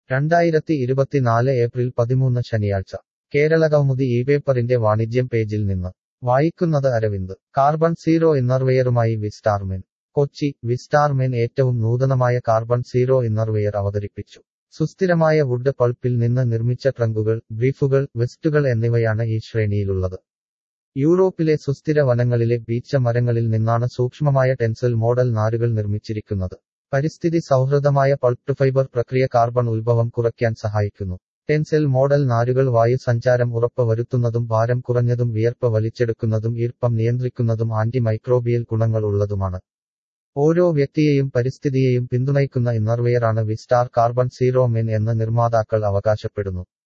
രണ്ടായിരത്തി ഇരുപത്തിനാല് ഏപ്രിൽ പതിമൂന്ന് ശനിയാഴ്ച കേരള കൗമുദി ഈ പേപ്പറിന്റെ വാണിജ്യം പേജിൽ നിന്ന് വായിക്കുന്നത് അരവിന്ദ് കാർബൺ സീറോ ഇന്നർവെയറുമായി വിസ്റ്റാർമെൻ കൊച്ചി വിസ്റ്റാർമെൻ ഏറ്റവും നൂതനമായ കാർബൺ സീറോ ഇന്നർവെയർ അവതരിപ്പിച്ചു സുസ്ഥിരമായ വുഡ് പൾപ്പിൽ നിന്ന് നിർമ്മിച്ച ട്രങ്കുകൾ ബ്രീഫുകൾ വെസ്റ്റുകൾ എന്നിവയാണ് ഈ ശ്രേണിയിലുള്ളത് യൂറോപ്പിലെ സുസ്ഥിര വനങ്ങളിലെ ബീച്ച മരങ്ങളിൽ നിന്നാണ് സൂക്ഷ്മമായ ടെൻസൽ മോഡൽ നാരുകൾ നിർമ്മിച്ചിരിക്കുന്നത് പരിസ്ഥിതി സൗഹൃദമായ പൾപ്പ് ഫൈബർ പ്രക്രിയ കാർബൺ ഉത്ഭവം കുറയ്ക്കാൻ സഹായിക്കുന്നു ടെൻസെൽ മോഡൽ നാരുകൾ വായു സഞ്ചാരം ഉറപ്പ് വരുത്തുന്നതും ഭാരം കുറഞ്ഞതും വിയർപ്പ് വലിച്ചെടുക്കുന്നതും ഈർപ്പം നിയന്ത്രിക്കുന്നതും ആന്റി മൈക്രോബിയൽ ഗുണങ്ങൾ ഉള്ളതുമാണ് ഓരോ വ്യക്തിയെയും പരിസ്ഥിതിയെയും പിന്തുണയ്ക്കുന്ന ഇന്നർവെയറാണ് വിസ്റ്റാർ കാർബൺ സീറോ മെൻ എന്ന് നിർമ്മാതാക്കൾ അവകാശപ്പെടുന്നു